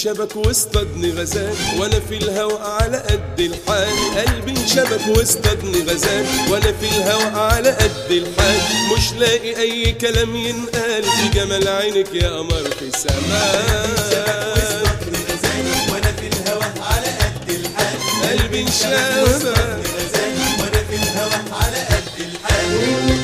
انشبك واصطادني غزال وانا في الهوى على قد الحال قلبي انشبك واصطادني غزال وانا في الهوى على قد الحال مش لاقي اي كلام ينقال في جمال عينك يا قمر في السماء واصطادني غزال وانا في الهوى على قد الحال قلبي انشبك واصطادني غزال وانا في الهوى على قد الحال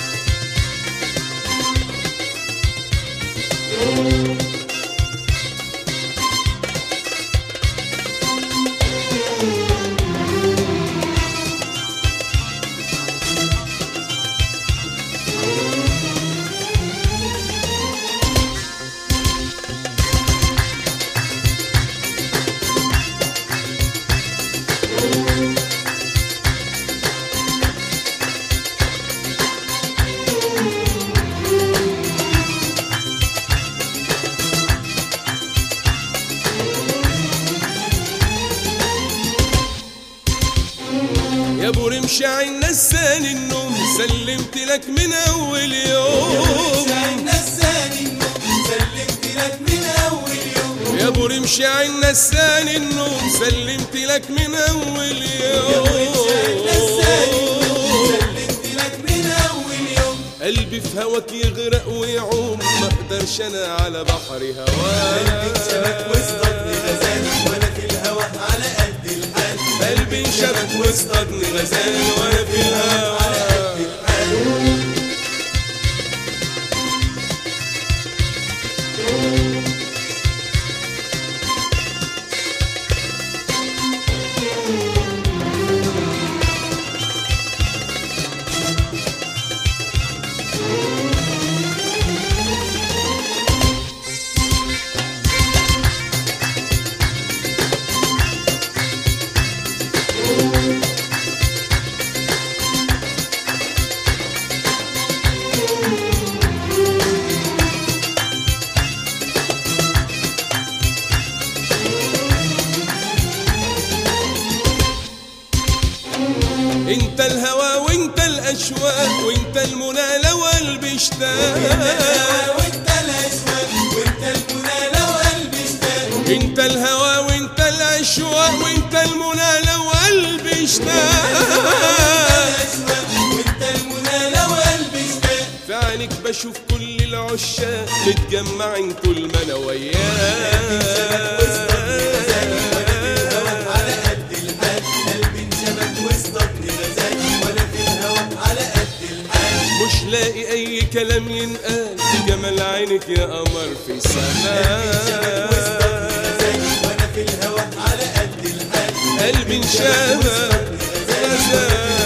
يا ابو رمش عين نسان النوم سلمت لك من اول يوم عين نساني النوم سلمت لك من اول يوم يا ابو رمش عين نسان النوم سلمت لك من اول عين نساني النوم يوم سلمت لك من اول يوم قلبي في هواك يغرق ويعوم ما اقدرش انا على بحر شبك واصطادني هواك غزال وانا في الهوى على قد الحال قلبي انشبك واصطادني غزال وانا في الهوا انت الهوى وانت الاشواق وانت المنى لو قلبي اشتاق وانت الاشواق وانت المنى لو قلبي اشتاق انت الهوى وانت الاشواق وانت المنى لو قلبي اشتاق الاشواق وانت المنى لو قلبي اشتاق في عينك بشوف كل العشاق متجمعين طول ما انا وياك على قد الحال قلبي انشبك واصطادني غزال وانا في الهوى على قد الحال مش لاقي اي كلام ينقال في جمال عينك يا قمر في انشبك واصطادني غزال سماء وانا في الهوى على قد الحال قلبي انشبك غزال